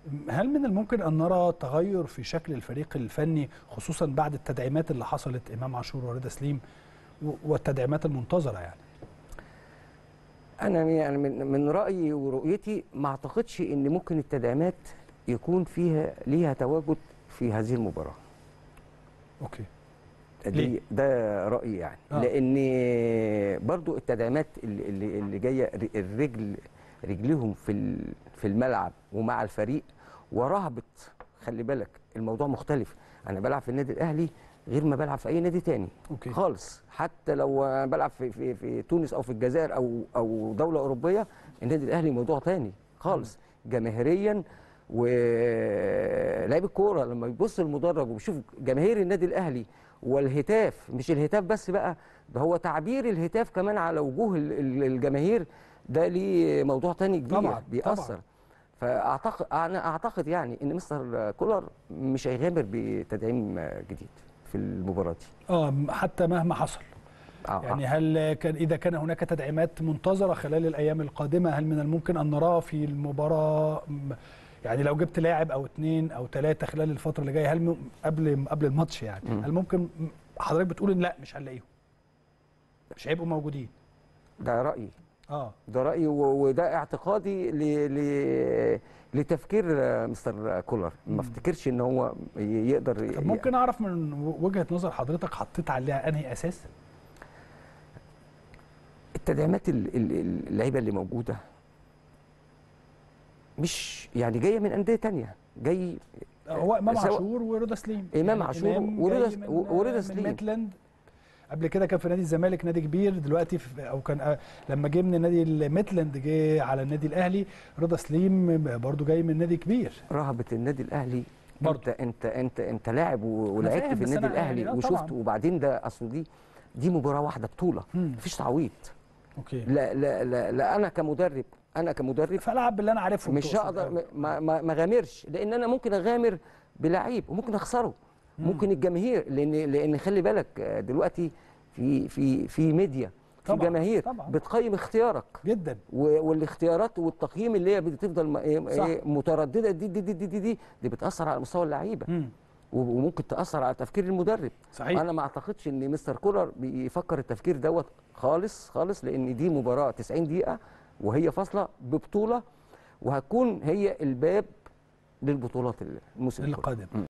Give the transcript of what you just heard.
هل من الممكن ان نرى تغير في شكل الفريق الفني خصوصا بعد التدعيمات اللي حصلت امام عاشور ورضا سليم و- والتدعيمات المنتظره يعني انا يعني من من رايي ورؤيتي ما اعتقدش ان ممكن التدعيمات يكون فيها ليها تواجد في هذه المباراه اوكي دي ليه؟ ده رايي يعني آه. آه. لان برضو التدعيمات اللي, اللي, اللي جايه ر- الرجل رجليهم في ال- في الملعب ومع الفريق ورهبه خلي بالك الموضوع مختلف انا بلعب في النادي الاهلي غير ما بلعب في اي نادي تاني اوكي خالص حتى لو أنا بلعب في في في تونس او في الجزائر او او دوله اوروبيه النادي الاهلي موضوع تاني خالص جماهيريا ولاعيب الكوره لما يبص المدرج وبيشوف جماهير النادي الاهلي والهتاف مش الهتاف بس بقى ده هو تعبير الهتاف كمان على وجوه ال- ال- الجماهير ده ليه موضوع تاني كبير طبعاً، بيأثر طبعاً. فاعتقد انا اعتقد يعني ان مستر كولر مش هيغامر بتدعيم جديد في المباراه دي اه حتى مهما حصل آه، يعني هل كان اذا كان هناك تدعيمات منتظره خلال الايام القادمه هل من الممكن ان نراه في المباراه م- يعني لو جبت لاعب او اثنين او ثلاثه خلال الفتره اللي جايه هل م- قبل قبل الماتش يعني مم. هل ممكن م- حضرتك بتقول ان لا مش هنلاقيهم مش هيبقوا موجودين ده رايي اه ده رايي و- وده اعتقادي ل... ل... لتفكير آه، مستر كولر ما افتكرش ان هو ي- يقدر طب ممكن اعرف من وجهه نظر حضرتك حطيت عليها انهي اساس التدعيمات ال- ال- اللعيبه اللي موجوده مش يعني جايه من انديه تانية جاي هو امام سواء- عاشور ورضا سليم إمام عاشور إمام ورضا- جاي من- ورضا من سليم. ميتلاند قبل كده كان في نادي الزمالك نادي كبير دلوقتي في او كان آه، لما جه من نادي الميتلاند جه على النادي الاهلي رضا سليم برضو جاي من نادي كبير رهبه النادي الاهلي برضه. انت انت انت انت لاعب و- ولعبت فاهم، في بس النادي أنا يعني الاهلي آه وشفت طبعاً. وبعدين ده اصل دي دي مباراه واحده بطوله مم. مفيش تعويض اوكي لا لا لا, لا انا كمدرب انا كمدرب فالعب باللي انا عارفه مش بتقصد. هقدر ما ما ما غامرش لان انا ممكن اغامر بلعيب وممكن اخسره ممكن الجماهير لان لان خلي بالك آه، دلوقتي في في في ميديا في طبعاً، جماهير طبعاً. بتقيم اختيارك جدا و- والاختيارات والتقييم اللي هي بتفضل م- إيه- صح. إيه متردده دي دي دي دي, دي, دي, دي بتاثر على مستوى اللعيبه مم. و- وممكن تاثر على تفكير المدرب صحيح انا ما اعتقدش ان مستر كولر بيفكر التفكير دوت خالص خالص لان دي مباراه 90 دقيقه وهي فاصله ببطوله وهتكون هي الباب للبطولات الموسم القادم القادم